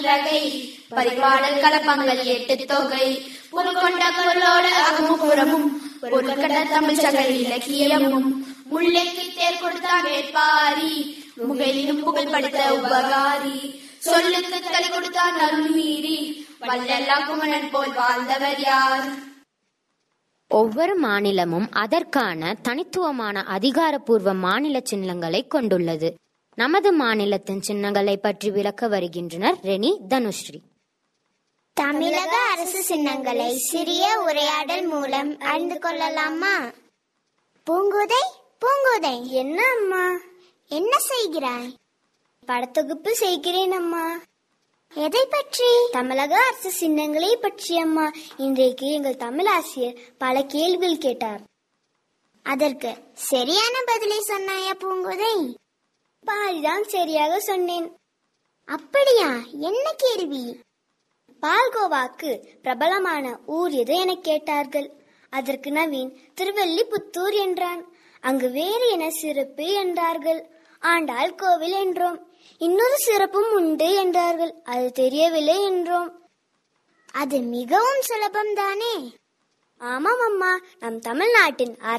ரகை பரிபாடல் கலப்பங்கள் எட்டு தொகை பொருள் கொண்ட பொருளோடு அகமும் புறமும் பொருள் கண்ட தமிழ் சக இலக்கியமும் முல்லைக்கு தேர் கொடுத்தான் வேட்பாரி முகையிலும் புகழ் படுத்த உபகாரி சொல்லுக்கு தலை கொடுத்தான் அருள் மீறி வல்லல்லா குமணன் போல் வாழ்ந்தவர் யார் ஒவ்வொரு மாநிலமும் அதற்கான தனித்துவமான அதிகாரப்பூர்வ மாநில சின்னங்களை கொண்டுள்ளது நமது மாநிலத்தின் சின்னங்களை பற்றி விளக்க வருகின்றனர் ரெனி தனுஸ்ரீ தமிழக அரசு சின்னங்களை சிறிய உரையாடல் மூலம் அறிந்து கொள்ளலாமா பூங்குதை பூங்குதை என்ன அம்மா என்ன செய்கிறாய் படத்தொகுப்பு செய்கிறேன் அம்மா எதை பற்றி தமிழக அரசு சின்னங்களை பற்றி அம்மா இன்றைக்கு எங்கள் தமிழ் ஆசிரியர் பல கேள்விகள் கேட்டார் அதற்கு சரியான பதிலை சொன்னாயா பூங்குதை பாதிதான் சரியாக சொன்னேன் அப்படியா என்ன கேள்வி பால்கோவாக்கு பிரபலமான ஊர் எது என கேட்டார்கள் அதற்கு நவீன் திருவல்லிபுத்தூர் என்றான் அங்கு வேறு என சிறப்பு என்றார்கள் ஆண்டாள் கோவில் என்றோம் இன்னொரு சிறப்பும் உண்டு என்றார்கள் அது தெரியவில்லை என்றோம் அது மிகவும் சுலபம் தானே ஆமாம் அம்மா நம் தமிழ்நாட்டின்